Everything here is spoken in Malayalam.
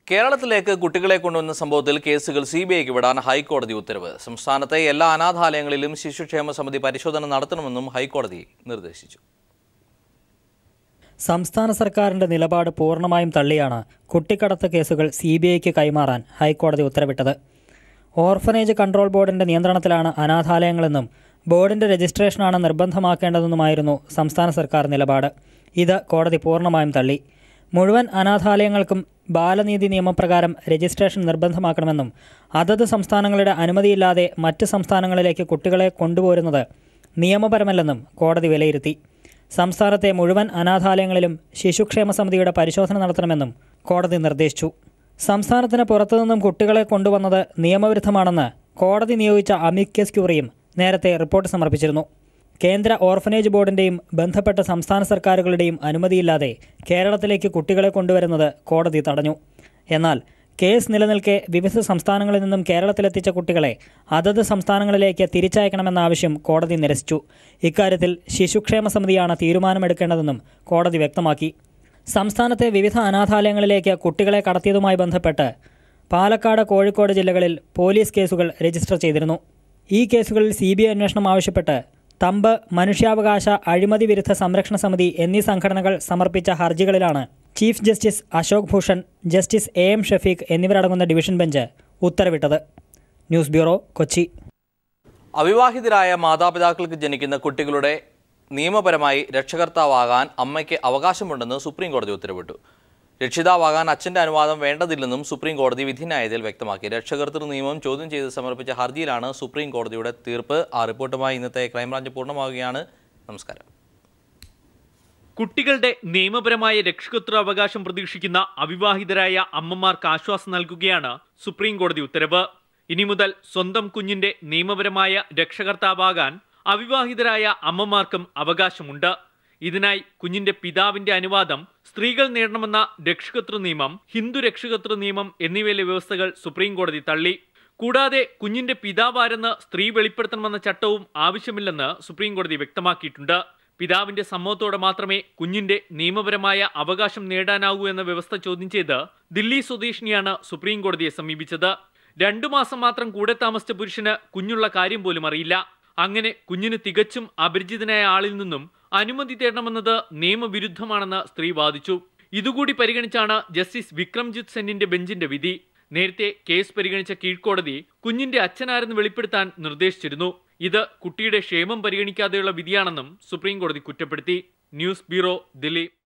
കേരളത്തിലേക്ക് കുട്ടികളെ കൊണ്ടുവന്ന സംഭവത്തിൽ കേസുകൾ സി ബി ഐക്ക് വിടാൻ ഹൈക്കോടതി ഉത്തരവ് സംസ്ഥാനത്തെ എല്ലാ അനാഥാലയങ്ങളിലും ശിശുക്ഷേമ സമിതി പരിശോധന നടത്തണമെന്നും ഹൈക്കോടതി നിർദ്ദേശിച്ചു സംസ്ഥാന സർക്കാരിന്റെ നിലപാട് പൂർണ്ണമായും തള്ളിയാണ് കുട്ടിക്കടത്ത് കേസുകൾ സി ബി ഐക്ക് കൈമാറാൻ ഹൈക്കോടതി ഉത്തരവിട്ടത് ഓർഫനേജ് കൺട്രോൾ ബോർഡിന്റെ നിയന്ത്രണത്തിലാണ് അനാഥാലയങ്ങളെന്നും ബോർഡിന്റെ രജിസ്ട്രേഷനാണ് നിർബന്ധമാക്കേണ്ടതെന്നുമായിരുന്നു സംസ്ഥാന സർക്കാർ നിലപാട് ഇത് കോടതി പൂർണ്ണമായും തള്ളി മുഴുവൻ അനാഥാലയങ്ങൾക്കും ബാലനീതി നിയമപ്രകാരം രജിസ്ട്രേഷൻ നിർബന്ധമാക്കണമെന്നും അതത് സംസ്ഥാനങ്ങളുടെ അനുമതിയില്ലാതെ മറ്റ് സംസ്ഥാനങ്ങളിലേക്ക് കുട്ടികളെ കൊണ്ടുപോരുന്നത് നിയമപരമല്ലെന്നും കോടതി വിലയിരുത്തി സംസ്ഥാനത്തെ മുഴുവൻ അനാഥാലയങ്ങളിലും ശിശുക്ഷേമ സമിതിയുടെ പരിശോധന നടത്തണമെന്നും കോടതി നിർദ്ദേശിച്ചു സംസ്ഥാനത്തിന് പുറത്തുനിന്നും കുട്ടികളെ കൊണ്ടുവന്നത് നിയമവിരുദ്ധമാണെന്ന് കോടതി നിയോഗിച്ച അമിക്കസ് ക്യൂറിയും നേരത്തെ റിപ്പോർട്ട് സമർപ്പിച്ചിരുന്നു കേന്ദ്ര ഓർഫനേജ് ബോർഡിന്റെയും ബന്ധപ്പെട്ട സംസ്ഥാന സർക്കാരുകളുടെയും അനുമതിയില്ലാതെ കേരളത്തിലേക്ക് കുട്ടികളെ കൊണ്ടുവരുന്നത് കോടതി തടഞ്ഞു എന്നാൽ കേസ് നിലനിൽക്കെ വിവിധ സംസ്ഥാനങ്ങളിൽ നിന്നും കേരളത്തിലെത്തിച്ച കുട്ടികളെ അതത് സംസ്ഥാനങ്ങളിലേക്ക് തിരിച്ചയക്കണമെന്ന ആവശ്യം കോടതി നിരസിച്ചു ഇക്കാര്യത്തിൽ ശിശുക്ഷേമ സമിതിയാണ് തീരുമാനമെടുക്കേണ്ടതെന്നും കോടതി വ്യക്തമാക്കി സംസ്ഥാനത്തെ വിവിധ അനാഥാലയങ്ങളിലേക്ക് കുട്ടികളെ കടത്തിയതുമായി ബന്ധപ്പെട്ട് പാലക്കാട് കോഴിക്കോട് ജില്ലകളിൽ പോലീസ് കേസുകൾ രജിസ്റ്റർ ചെയ്തിരുന്നു ഈ കേസുകളിൽ സി ബി ഐ അന്വേഷണം ആവശ്യപ്പെട്ട് തമ്പ് മനുഷ്യാവകാശ അഴിമതി വിരുദ്ധ സംരക്ഷണ സമിതി എന്നീ സംഘടനകൾ സമർപ്പിച്ച ഹർജികളിലാണ് chief justice Ashok Bhushan justice A M Shafeeq എന്നിവരടങ്ങുന്ന ഡിവിഷൻ ബെഞ്ച് ഉത്തരവിട്ടത് ന്യൂസ് ബ്യൂറോ കൊച്ചി അവിവാഹിതരായ മാതാപിതാക്കൾക്ക് ജനിക്കുന്ന കുട്ടികളുടെ നിയമപരമായി രക്ഷകർത്താവാകാൻ അമ്മയ്ക്ക് അവകാശമുണ്ടെന്ന് സുപ്രീം കോടതി ഉത്തരവിട്ടു രക്ഷിതാവാകാൻ അച്ഛന്റെ അനുവാദം വേണ്ടതില്ലെന്നും സുപ്രീം കോടതി വിധിന്യായത്തിൽ വ്യക്തമാക്കി രക്ഷകർത്തൃ നിയമം ചോദ്യം ചെയ്ത് സമർപ്പിച്ച ഹർജിയിലാണ് സുപ്രീം കോടതിയുടെ തീർപ്പ് ആ റിപ്പോർട്ടുമായി ഇന്നത്തെ ക്രൈംബ്രാഞ്ച് പൂർണ്ണമാവുകയാണ് നമസ്കാരം കുട്ടികളുടെ നിയമപരമായ രക്ഷകത്വ അവകാശം പ്രതീക്ഷിക്കുന്ന അവിവാഹിതരായ അമ്മമാർക്ക് ആശ്വാസം നൽകുകയാണ് സുപ്രീം കോടതി ഉത്തരവ് ഇനി മുതൽ സ്വന്തം കുഞ്ഞിന്റെ നിയമപരമായ രക്ഷകർത്താവാകാൻ അവിവാഹിതരായ അമ്മമാർക്കും അവകാശമുണ്ട് ഇതിനായി കുഞ്ഞിന്റെ പിതാവിന്റെ അനുവാദം സ്ത്രീകൾ നേടണമെന്ന രക്ഷകത്വ നിയമം ഹിന്ദു രക്ഷകത്വ നിയമം എന്നിവയിലെ വ്യവസ്ഥകൾ സുപ്രീം കോടതി തള്ളി കൂടാതെ കുഞ്ഞിന്റെ പിതാവാരെന്ന് സ്ത്രീ വെളിപ്പെടുത്തണമെന്ന ചട്ടവും ആവശ്യമില്ലെന്ന് സുപ്രീം കോടതി വ്യക്തമാക്കിയിട്ടുണ്ട് പിതാവിന്റെ സമ്മതത്തോടെ മാത്രമേ കുഞ്ഞിന്റെ നിയമപരമായ അവകാശം നേടാനാവൂ എന്ന വ്യവസ്ഥ ചോദ്യം ചെയ്ത് ദില്ലി സ്വദേശിനിയാണ് സുപ്രീം കോടതിയെ സമീപിച്ചത് രണ്ടു മാസം മാത്രം കൂടെ താമസിച്ച പുരുഷന് കുഞ്ഞുള്ള കാര്യം പോലും അറിയില്ല അങ്ങനെ കുഞ്ഞിന് തികച്ചും അപരിചിതനായ ആളിൽ നിന്നും അനുമതി തേടണമെന്നത് നിയമവിരുദ്ധമാണെന്ന് സ്ത്രീ വാദിച്ചു ഇതുകൂടി പരിഗണിച്ചാണ് ജസ്റ്റിസ് വിക്രംജിത്ത് സെന്നിന്റെ ബെഞ്ചിന്റെ വിധി നേരത്തെ കേസ് പരിഗണിച്ച കീഴ്ക്കോടതി കുഞ്ഞിന്റെ അച്ഛനാരെന്ന് വെളിപ്പെടുത്താൻ നിർദ്ദേശിച്ചിരുന്നു ഇത് കുട്ടിയുടെ ക്ഷേമം പരിഗണിക്കാതെയുള്ള വിധിയാണെന്നും സുപ്രീം കോടതി കുറ്റപ്പെടുത്തി ന്യൂസ് ബ്യൂറോ ദില്ലി